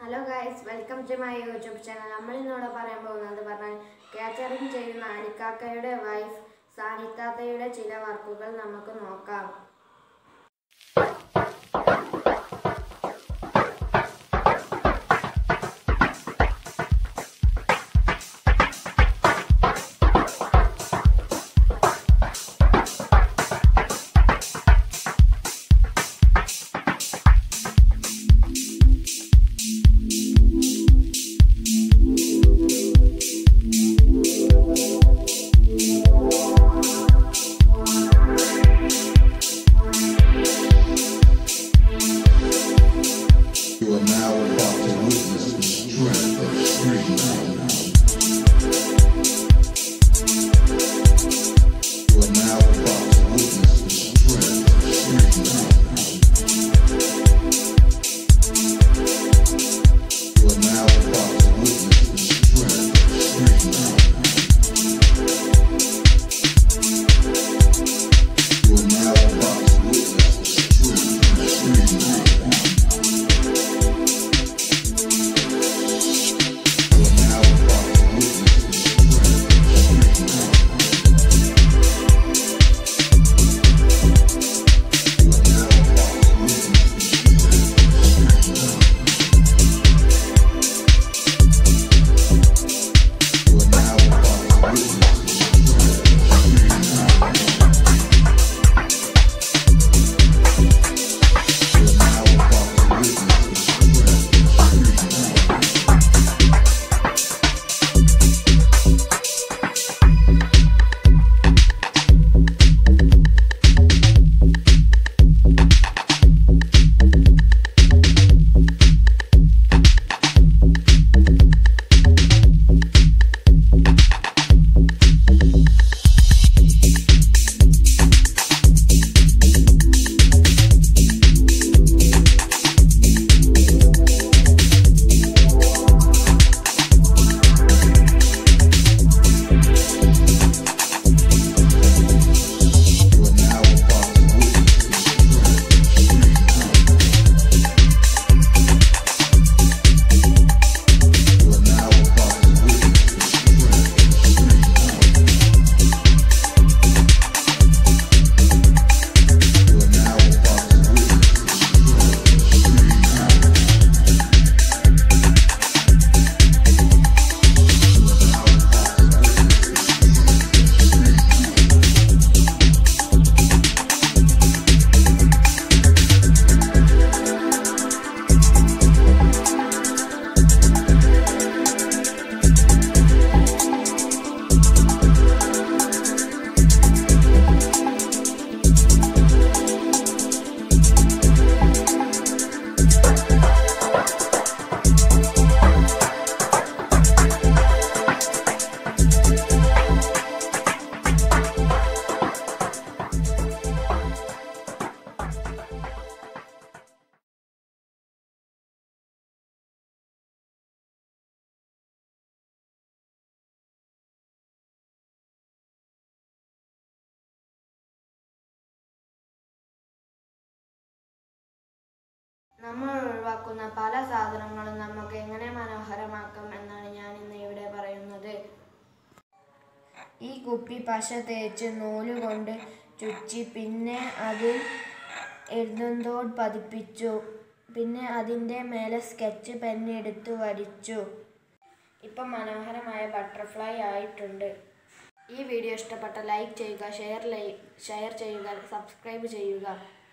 Hello guys welcome to my YouTube channel നമ്മൾ ഇന്നിവിടെ പറയാൻ പോകുന്നത് പറഞ്ഞാൽ കാറ്ററിംഗ് ചെയ്യുന്ന അനിക്കാക്കയുടെ വൈഫ് സാനിത്താത്തയുടെ ചില വർക്കുകൾ നമുക്ക് നോക്കാം You are now about to witness the strength of street knowledge. You are now about to witness the strength of street knowledge. You are now about to witness the strength of street knowledge. You are now about to witness the strength of street knowledge. You are now about to witness the strength of street knowledge. You are now about to witness the strength of street knowledge. You are now about to witness the strength of street knowledge. You are now about to witness the strength of street knowledge. You are now about to witness the strength of street knowledge. You are now about to witness the strength of street knowledge. You are now about to witness the strength of street knowledge. You are now about to witness the strength of street knowledge. നമ്മൾ ഒഴിവാക്കുന്ന പല സാധനങ്ങളും നമുക്ക് എങ്ങനെ മനോഹരമാക്കാം എന്നാണ് ഞാൻ ഇന്ന് ഇവിടെ പറയുന്നത് ഈ കുപ്പി പശ തേച്ച് നൂല് കൊണ്ട് ചുറ്റി പിന്നെ അതിൽ എഴുതുന്തോട് പതിപ്പിച്ചു പിന്നെ അതിൻ്റെ മേലെ സ്കെച്ച് പെന്നെടുത്ത് വരച്ചു ഇപ്പം മനോഹരമായ ബട്ടർഫ്ലൈ ആയിട്ടുണ്ട് ഈ വീഡിയോ ഇഷ്ടപ്പെട്ട ലൈക്ക് ചെയ്യുക ഷെയർ ഷെയർ ചെയ്യുക സബ്സ്ക്രൈബ് ചെയ്യുക